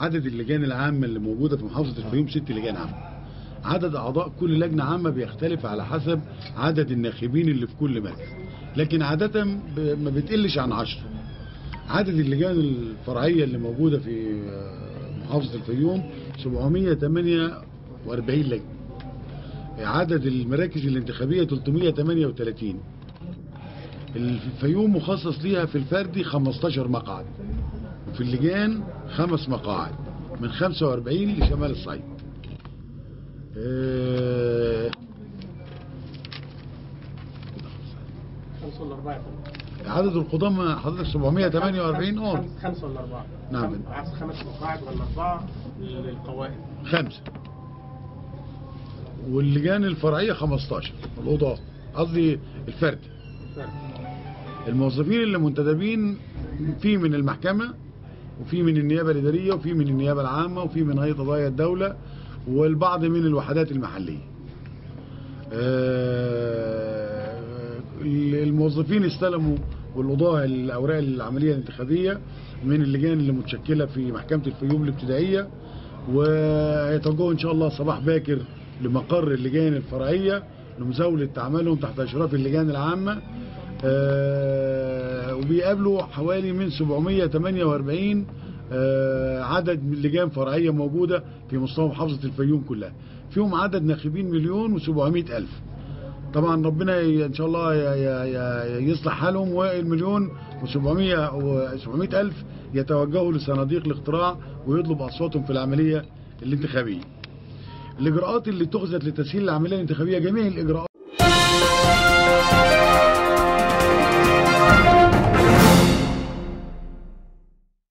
عدد اللجان العامة اللي موجودة في محافظة الفيوم ست لجان عامة عدد أعضاء كل لجنة عامة بيختلف على حسب عدد الناخبين اللي في كل مركز لكن عادة ب- ما بتقلش عن عشرة عدد اللجان الفرعية اللي موجودة في آه، محافظة الفيوم 748 لجنة عدد المراكز الانتخابية 338 الفيوم مخصص ليها في الفردي 15 مقعد وفي اللجان خمس مقاعد من 45 لشمال الصعيد آه، خمسة ولا أربعة يا فندم؟ عدد القضاة حضرتك 748 اه خمس- خمسة ولا أربعة؟ نعم. خم- عايز خمس مقاعد ولا أربعة للقوائم؟ خمسة واللجان الفرعية 15 القضاة قصدي الفردي فرد. الموظفين اللي منتدبين في من المحكمة وفي من النيابة الإدارية وفي من النيابة العامة وفي من هيئة قضايا الدولة والبعض من الوحدات المحلية آه، الموظفين استلموا والقضاة الأوراق العملية الانتخابية من اللجان اللي متشكلة في محكمة الفيوم الابتدائية ويتوجهوا إن شاء الله صباح باكر لمقر اللجان الفرعية لمزاولة أعمالهم تحت إشراف اللجان العامة آه، وبيقابلوا حوالي من 748 آه، عدد من لجان فرعية موجودة في مستوى محافظة الفيوم كلها فيهم عدد ناخبين مليون و700 ألف طبعا ربنا ي- ان شاء الله ي- ي- ي- يصلح حالهم والمليون و700 و700 الف يتوجهوا لصناديق الاقتراع ويطلب اصواتهم في العمليه الانتخابيه. الاجراءات اللي اتخذت لتسهيل العمليه الانتخابيه جميع الاجراءات